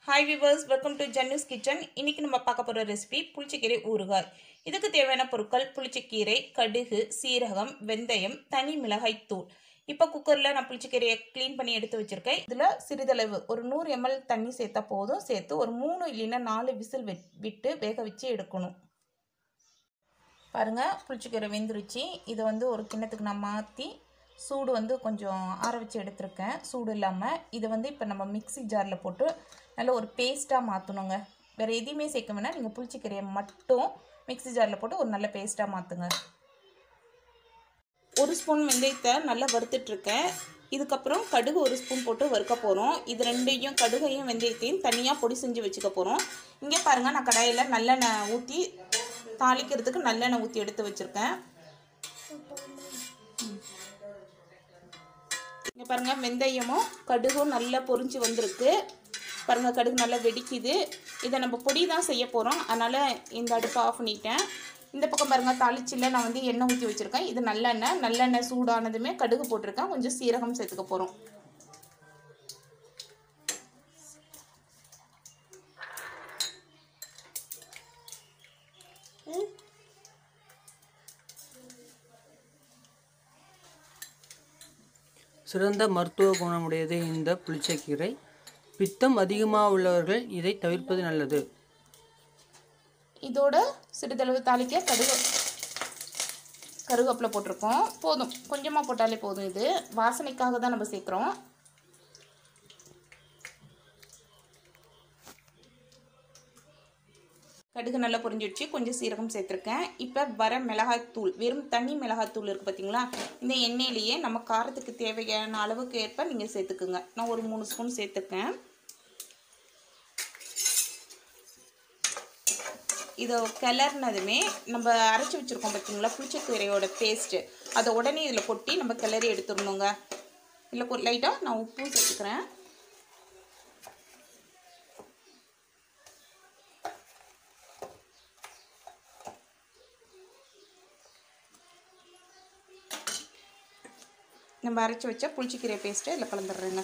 hi viewers welcome to Jannus kitchen இன்னைக்கு நம்ம பார்க்க போகிற ரெசிபி புளிச்சக்கீரை ஊறுகாய் இதுக்கு தேவையான பொருட்கள் புளிச்சக்கீரை கடுகு சீரகம் வெந்தயம் தனி மிளகாய் தூள் இப்போ குக்கரில் நான் புளிச்சக்கீரையை க்ளீன் பண்ணி எடுத்து வச்சுருக்கேன் இதில் சிறிதளவு ஒரு நூறு எம்எல் தண்ணி சேர்த்தா போதும் சேர்த்து ஒரு மூணு இல்லைன்னா நாலு விசில் வெட் விட்டு வேக வச்சு எடுக்கணும் பாருங்கள் புளிச்சக்கீரை வெந்துருச்சு இதை வந்து ஒரு கிண்ணத்துக்கு நான் மாற்றி சூடு வந்து கொஞ்சம் ஆற வச்சு எடுத்திருக்கேன் சூடு இல்லாமல் இதை வந்து இப்போ நம்ம மிக்ஸி ஜாரில் போட்டு நல்ல ஒரு பேஸ்ட்டாக மாற்றணுங்க வேறு எதையுமே சேர்க்க வேணால் நீங்கள் புளிச்சக்கீரையை மட்டும் மிக்ஸி ஜாரில் போட்டு ஒரு நல்ல பேஸ்ட்டாக மாற்றுங்க ஒரு ஸ்பூன் வெந்தயத்தை நல்லா வறுத்துட்ருக்கேன் இதுக்கப்புறம் கடுகு ஒரு ஸ்பூன் போட்டு வறுக்க போகிறோம் இது ரெண்டையும் கடுகையும் வெந்தயத்தையும் தனியாக பொடி செஞ்சு வச்சுக்க போகிறோம் இங்கே பாருங்கள் நான் கடாயில் நல்லெண்ணெய் ஊற்றி தாளிக்கிறதுக்கு நல்லெண்ணெய் ஊற்றி எடுத்து வச்சுருக்கேன் இங்கே பாருங்கள் வெந்தயமும் கடுகும் நல்லா பொரிஞ்சு வந்திருக்கு பாருங்கள் கடுகு நல்லா வெடிக்குது இதை நம்ம பொடி தான் செய்ய போகிறோம் அதனால் இந்த அடுப்பை ஆஃப் பண்ணிட்டேன் இந்த பக்கம் பாருங்கள் தாளிச்சில் நான் வந்து எண்ணெய் ஊற்றி வச்சுருக்கேன் இது நல்லெண்ணெய் நல்லெண்ணெய் சூடானதுமே கடுகு போட்டிருக்கேன் கொஞ்சம் சீரகம் சேர்த்துக்க போகிறோம் சிறந்த மருத்துவ குணமுடையது இந்த புளிச்சக்கீரை பித்தம் அதிகமாக உள்ளவர்கள் இதை தவிர்ப்பது நல்லது இதோட சிறிதளவு தாளிக்க கடுகு கருவேப்பிலை போட்டிருக்கோம் போதும் கொஞ்சமாக போட்டாலே போதும் இது வாசனைக்காக தான் நம்ம சேர்க்குறோம் கடுகு நல்லா பொரிஞ்சிடுச்சு கொஞ்சம் சீரகம் சேர்த்துருக்கேன் இப்போ வர மிளகாய்த்தூள் வெறும் தனி மிளகாய்த்தூள் இருக்குது பார்த்தீங்களா இந்த எண்ணெயிலேயே நம்ம காரத்துக்கு தேவையான அளவுக்கு ஏற்ப நீங்கள் சேர்த்துக்குங்க நான் ஒரு மூணு ஸ்பூன் சேர்த்துருக்கேன் இதை கிளறினதுமே நம்ம அரைச்சி வச்சுருக்கோம் பார்த்தீங்களா புளிச்சக்கீரையோட பேஸ்ட்டு அதை உடனே இதில் கொட்டி நம்ம கிளறி எடுத்துடணுங்க இல்லை லைட்டாக நான் உப்பும் சேர்த்துக்கிறேன் நம்ம அரைச்சி வச்ச புளிச்சக்கீரை பேஸ்ட்டு இதில் கலந்துடுறேங்க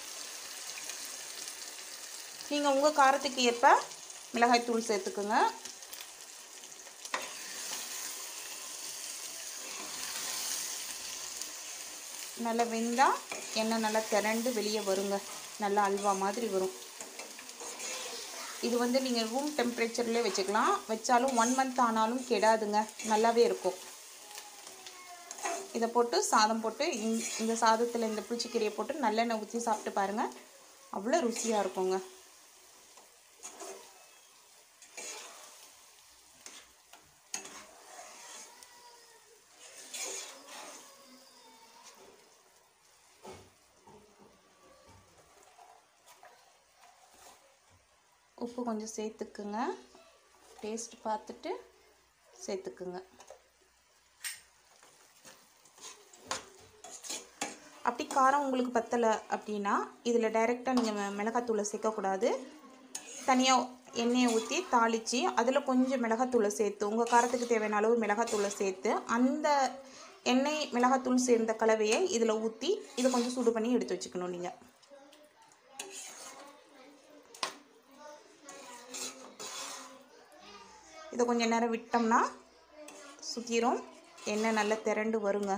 நீங்கள் உங்கள் காரத்துக்கு ஏற்ப மிளகாய் தூள் சேர்த்துக்குங்க நல்லா வெந்தால் எண்ணெய் நல்லா திரண்டு வெளியே வருங்க நல்லா அல்வா மாதிரி வரும் இது வந்து நீங்கள் ரூம் டெம்பரேச்சர்லேயே வச்சுக்கலாம் வச்சாலும் ஒன் மந்த் ஆனாலும் கெடாதுங்க நல்லாவே இருக்கும் இதை போட்டு சாதம் போட்டு இந்த சாதத்தில் இந்த புளிச்சக்கீரையை போட்டு நல்லெண்ணெய் ஊற்றி சாப்பிட்டு பாருங்கள் அவ்வளோ ருசியாக இருக்குங்க உப்பு கொஞ்சம் சேர்த்துக்குங்க டேஸ்ட் பார்த்துட்டு சேர்த்துக்குங்க அப்படி காரம் உங்களுக்கு பத்தலை அப்படின்னா இதில் டைரெக்டாக நீங்கள் மிளகாத்தூளை சேர்க்கக்கூடாது தனியாக எண்ணெயை ஊற்றி தாளித்து அதில் கொஞ்சம் மிளகாத்தூளை சேர்த்து உங்கள் காரத்துக்கு தேவையான அளவு மிளகாத்தூளை சேர்த்து அந்த எண்ணெய் மிளகாத்தூள் சேர்ந்த கலவையை இதில் ஊற்றி இதை கொஞ்சம் சூடு பண்ணி எடுத்து வச்சுக்கணும் நீங்கள் இதை கொஞ்சம் நேரம் விட்டோம்னா சுற்றிரும் எண்ணெய் நல்லா திரண்டு வருங்க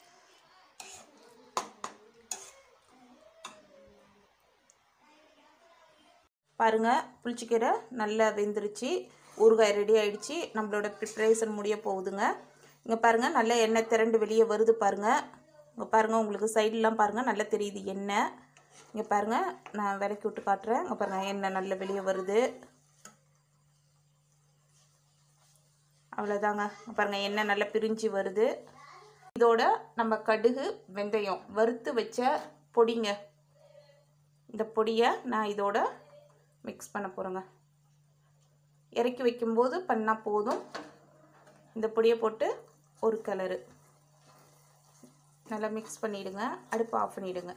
பாருங்கள் புளிச்சிக்கீரை நல்லா வெந்துருச்சு ஊறுகாய் ரெடி ஆகிடுச்சு நம்மளோட ப்ரிப்ரேஷன் முடிய போகுதுங்க இங்கே பாருங்கள் நல்லா எண்ணெய் திரண்டு வெளியே வருது பாருங்கள் இங்கே பாருங்கள் உங்களுக்கு சைட்லாம் பாருங்கள் நல்லா தெரியுது எண்ணெய் இங்கே பாருங்கள் நான் விளக்கி விட்டு காட்டுறேன் இங்கே பாருங்கள் எண்ணெய் நல்லா வெளியே வருது அவ்வளோதாங்க பாருங்கள் எண்ணெய் நல்லா பிரிஞ்சு வருது இதோட நம்ம கடுகு வெந்தயம் வறுத்து வச்ச பொடிங்க இந்த பொடியை நான் இதோட மிக்ஸ் பண்ண போகிறேங்க இறக்கி வைக்கும்போது பண்ணால் போதும் இந்த பொடியை போட்டு ஒரு கலரு நல்லா மிக்ஸ் பண்ணிவிடுங்க அடுப்பு ஆஃப் பண்ணிவிடுங்க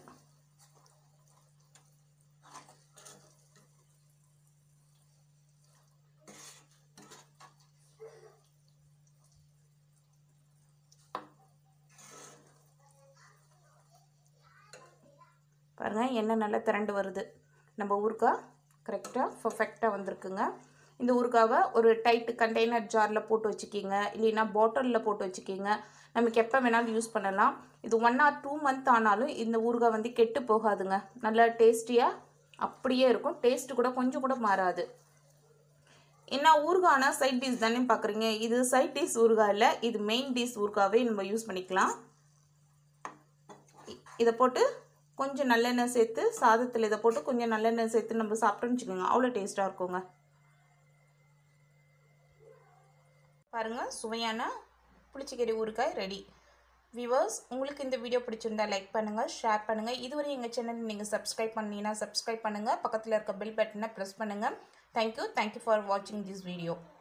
பாருங்கள் எண்ணெய் நல்லா திரண்டு வருது நம்ம ஊறுக்காய் கரெக்டாக பர்ஃபெக்டாக வந்திருக்குங்க இந்த ஊறுகாவை ஒரு டைட்டு கண்டெய்னர் ஜாரில் போட்டு வச்சுக்கிங்க இல்லைன்னா பாட்டிலில் போட்டு வச்சுக்கிங்க நமக்கு எப்போ வேணாலும் யூஸ் பண்ணலாம் இது ஒன் ஆர் டூ மந்த் ஆனாலும் இந்த ஊறுகாய் வந்து கெட்டு போகாதுங்க நல்லா டேஸ்டியாக அப்படியே இருக்கும் டேஸ்ட்டு கூட கொஞ்சம் கூட மாறாது என்ன ஊறுகானா சைட் டிஷ் தானே பார்க்குறீங்க இது சைட் டிஷ் ஊறுகாய் இல்லை இது மெயின் டிஷ் ஊறுகாவே நம்ம யூஸ் பண்ணிக்கலாம் இ- இதை போட்டு கொஞ்சம் நல்லெண்ணெய் சேர்த்து சாதத்தில் இதை போட்டு கொஞ்சம் நல்லெண்ணெய் சேர்த்து நம்ம சாப்பிட்டோம்னு வச்சுக்கோங்க அவ்வளோ டேஸ்ட்டாக இருக்குங்க பாருங்கள் சுவையான புளிச்சக்கறி ஊறுகாய் ரெடி வியூவர்ஸ் உங்களுக்கு இந்த வீடியோ பிடிச்சிருந்தா லைக் பண்ணுங்கள் ஷேர் பண்ணுங்கள் இதுவரை எங்கள் சேனல் நீங்கள் சப்ஸ்கிரைப் பண்ணீங்கன்னா சப்ஸ்கிரைப் பண்ணுங்கள் பக்கத்தில் இருக்க பெல் பட்டனை ப்ரெஸ் பண்ணுங்கள் தேங்க்யூ தேங்க்யூ ஃபார் வாட்சிங் திஸ் வீடியோ